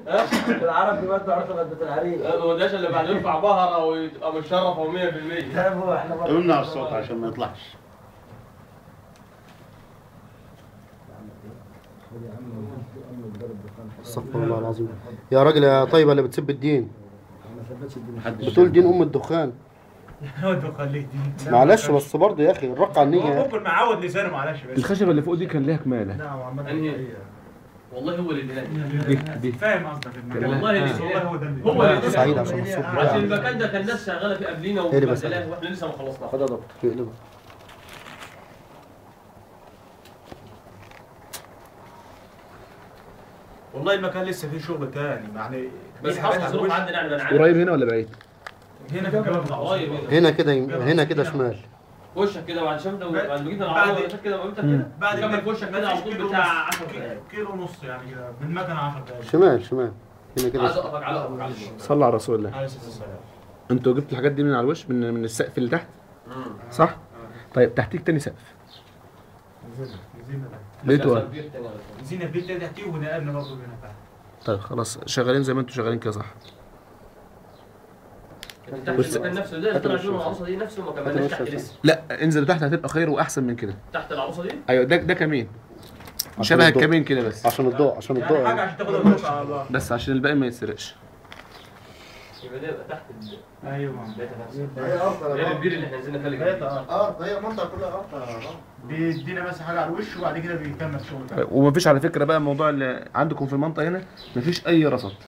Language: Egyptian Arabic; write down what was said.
العرب بيودوا عرفة غدة العريق ما ده اللي بعد يرفع بهره ويبقى متشرف هو 100% تعرفوا احنا برضه- قلنا على الصوت عشان ما يطلعش استغفر الله العظيم يا راجل يا طيبه اللي بتسب الدين محدش بتقول دين ام الدخان ودوا خليك دي معلش بس برضه يا اخي الرق على النية ممكن معود لسانه معلش بس الخشبه اللي فوق دي كان ليها كماله نعم عمال أنهي؟ والله هو اللي دي دي دي فاهم قصدك المكان والله ده. اللي- والله هو ده اللي- هو اللي سعيد عشان الصوت عشان بتاعه المكان ده كان ناس شغاله فيه قبلينا إيه اللي بس؟ ومبهدلاه واحنا لسه ما خلصناش خد يا دكتور اقلبها والله المكان لسه فيه شغل تاني يعني بس في حاجات حصل على ظروف الوش. عندنا احنا بنعاني قريب هنا ولا بعيد؟ هنا في الجبل قريب هنا. هنا كده يم- هنا كده شمال وشك كده بعد شفت بعد ما جينا بعد- العربيه كده وقفتك كده بعد كمل في وشك كده على طول بتاع 10 كيلو- دقايق كيلو ونص يعني كده من مكان 10 دقايق شمال شمال هنا كده عايز شمال. اقفك على اقفك على صلى على رسول الله عليه الصلاه والسلام انتوا جبتوا الحاجات دي من على الوش من من السقف اللي تحت صح؟ طيب تحتيك تاني سقف نزلنا نزلنا ده. لقيتوا ايه؟ نزلنا البيت ده تحتيه ونقلنا برضه هنا تحت طيب خلاص شغالين زي ما انتوا شغالين كده صح تحت المكان نفسه ده اللي طلع فيه العروسه دي نفسه ما كملناش تحت لسه لا انزل تحت هتبقى خير واحسن من كده تحت العروسه دي ايوه ده ده كمين عشان شبه الضوء. الكمين كده بس عشان الضوء عشان الضوء يعني حاجه يعني. عشان تاخد الوش على الله بس عشان الباقي ما يتسرقش يبقى ده يبقى تحت ال- ايوه البيت نفسه هي أرض ده البير اللي احنا نزلنا فيه اللي جنبيه. أرض هي منطقة كلها أرض بيدينا بس حاجه على الوش وبعد كده بيكمل شغل ومفيش على فكره بقى موضوع اللي عندكم في المنطقه هنا مفيش اي رصد